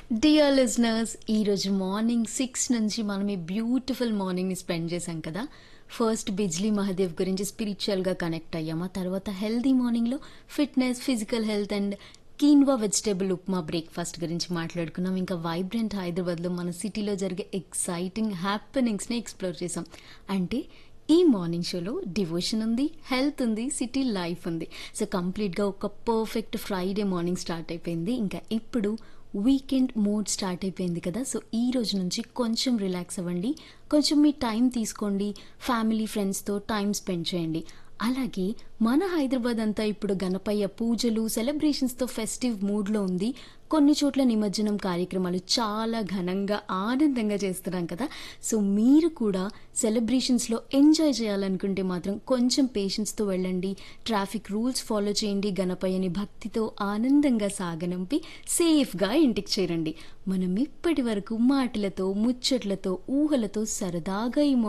dear listeners ఈరోజు morning six నుంచి మనం ఈ బ్యూటిఫుల్ మార్నింగ్ని స్పెండ్ చేశాం కదా ఫస్ట్ బిజ్లీ మహాదేవ్ గురించి స్పిరిచువల్గా కనెక్ట్ అయ్యాం ఆ తర్వాత హెల్దీ మార్నింగ్లో fitness physical health and quinoa vegetable upma breakfast గురించి మాట్లాడుకున్నాం ఇంకా వైబ్రెంట్ హైదరాబాద్లో మన సిటీలో జరిగే ఎక్సైటింగ్ హ్యాపెనింగ్స్ని ఎక్స్ప్లోర్ చేసాం అంటే ఈ మార్నింగ్ షోలో డివోషన్ ఉంది హెల్త్ ఉంది సిటీ లైఫ్ ఉంది సో కంప్లీట్గా ఒక పర్ఫెక్ట్ ఫ్రైడే మార్నింగ్ స్టార్ట్ అయిపోయింది ఇంకా ఇప్పుడు వీకెండ్ మోడ్ స్టార్ట్ అయిపోయింది కదా సో ఈ రోజు నుంచి కొంచెం రిలాక్స్ అవ్వండి కొంచెం మీ టైం తీసుకోండి ఫ్యామిలీ ఫ్రెండ్స్తో టైం స్పెండ్ చేయండి అలాగే మన హైదరాబాద్ అంతా ఇప్పుడు గణపయ్య పూజలు సెలబ్రేషన్స్తో ఫెస్టివ్ మూడ్లో ఉంది కొన్ని చోట్ల నిమజ్జనం కార్యక్రమాలు చాలా ఘనంగా ఆనందంగా చేస్తున్నాం కదా సో మీరు కూడా సెలబ్రేషన్స్లో ఎంజాయ్ చేయాలనుకుంటే మాత్రం కొంచెం పేషెన్స్తో వెళ్ళండి ట్రాఫిక్ రూల్స్ ఫాలో చేయండి గణపయ్యని భక్తితో ఆనందంగా సాగనంపి సేఫ్గా ఇంటికి చేరండి మనం ఇప్పటి వరకు మాటలతో ముచ్చట్లతో ఊహలతో సరదాగా ఈ